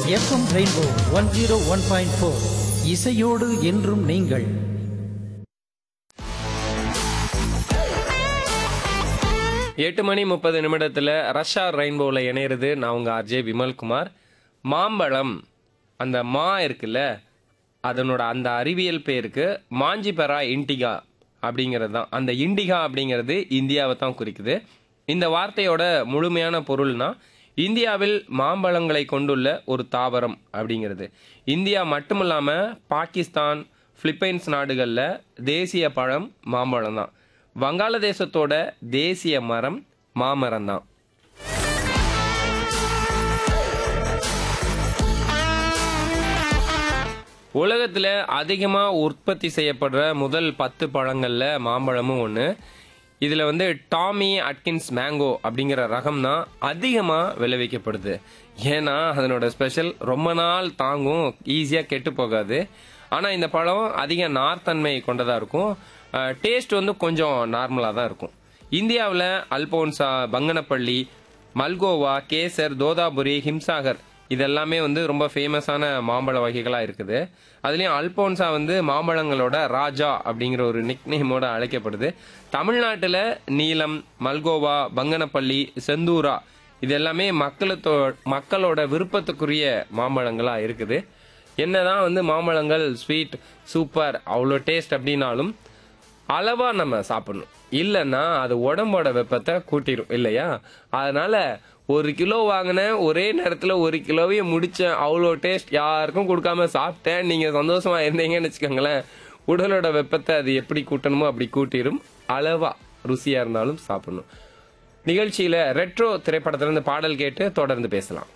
FM rainbow one zero one point four இசையோடு என்றும் நீங்கள் எட்டு மணி முப்பது நிமிடத்தில் ரஷ்யா ரெயின்போவில் இணையிறது நான் உங்கள் ஆர்ஜே விமல்குமார் மாம்பழம் அந்த மா இருக்குல்ல அதனோட அந்த அறிவியல் பேருக்கு மாஞ்சிபெரா இண்டிகா அப்படிங்கிறது தான் அந்த இண்டிகா அப்படிங்கிறது இந்தியாவை தான் குறிக்குது இந்த வார்த்தையோட முழுமையான பொருள்னா இந்தியாவில் மாம்பழங்களை கொண்டுள்ள ஒரு தாவரம் அப்படிங்கிறது இந்தியா மட்டும் இல்லாமல் பாகிஸ்தான் பிலிப்பைன்ஸ் நாடுகளில் தேசிய பழம் மாம்பழம் தான் வங்காளதேசத்தோட தேசிய மரம் மாமரம் தான் உலகத்தில் அதிகமாக உற்பத்தி செய்யப்படுற முதல் பத்து பழங்களில் மாம்பழமும் ஒன்று இதில் வந்து டாமி அட்கின்ஸ் மேங்கோ அப்படிங்கிற ரகம் தான் அதிகமாக விளைவிக்கப்படுது ஏன்னா அதனோட ஸ்பெஷல் ரொம்ப நாள் தாங்கும் ஈஸியாக கெட்டு போகாது ஆனால் இந்த பழம் அதிக நார்த்தன்மை கொண்டதாக இருக்கும் டேஸ்ட் வந்து கொஞ்சம் நார்மலாக தான் இருக்கும் இந்தியாவில் அல்போன்சா பங்கனப்பள்ளி மல்கோவா கேசர் தோதாபுரி ஹிம்சாகர் இதெல்லாமே வந்து ரொம்ப ஃபேமஸான மாம்பழ வகைகளாக இருக்குது அதுலேயும் அல்போன்சா வந்து மாம்பழங்களோட ராஜா அப்படிங்கிற ஒரு நிக்நேமோட அழைக்கப்படுது தமிழ்நாட்டில் நீலம் மல்கோவா பங்கனப்பள்ளி செந்தூரா இது எல்லாமே மக்களத்தோ மக்களோட விருப்பத்துக்குரிய மாம்பழங்களாக இருக்குது என்னதான் வந்து மாம்பழங்கள் ஸ்வீட் சூப்பர் அவ்வளோ டேஸ்ட் அப்படின்னாலும் அளவா நம்ம சாப்பிடணும் இல்லைன்னா அது உடம்போட வெப்பத்தை கூட்டிடும் இல்லையா அதனால ஒரு கிலோ வாங்கினேன் ஒரே நேரத்தில் ஒரு கிலோவையும் முடிச்சேன் அவ்வளோ டேஸ்ட் யாருக்கும் கொடுக்காம சாப்பிட்டேன் நீங்கள் சந்தோஷமா இருந்தீங்கன்னு வச்சுக்கோங்களேன் உடலோட வெப்பத்தை அது எப்படி கூட்டணுமோ அப்படி கூட்டிடும் அளவா ருசியா இருந்தாலும் சாப்பிடணும் நிகழ்ச்சியில ரெட்ரோ திரைப்படத்திலிருந்து பாடல் கேட்டு தொடர்ந்து பேசலாம்